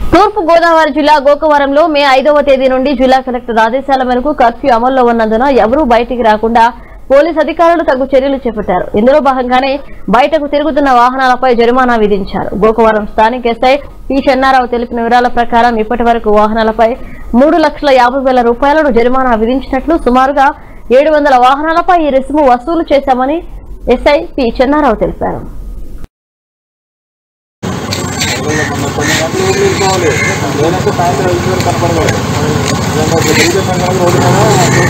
తూర్పు గోదావరి జిల్లా గోకవరంలో మే ఐదవ తేదీ నుండి జిల్లా కలెక్టర్ ఆదేశాల మేరకు కర్ఫ్యూ అమల్లో ఉన్నందున ఎవరూ బయటికి రాకుండా పోలీస్ అధికారులు తగు చర్యలు చేపట్టారు ఇందులో భాగంగానే బయటకు తిరుగుతున్న వాహనాలపై జరిమానా విధించారు గోకవరం స్థానిక ఎస్ఐ పి చెన్నారావు తెలిపిన వివరాల ప్రకారం ఇప్పటి వరకు వాహనాలపై మూడు లక్షల యాభై వేల రూపాయలను జరిమానా విధించినట్లు సుమారుగా ఏడు వందల వాహనాలపై ఈ రుసుము వసూలు చేశామని ఎస్ఐ పి చెన్నారావు తెలిపారు కొన్ని గంటలు ఊళ్ళు వెళ్ళిపోవాలి లేదంటే సాయంత్రం ఐదు వేలు కనపడకూడదు లేదంటే ఒక గిరిజన సంఘాలు రోడ్డు మీద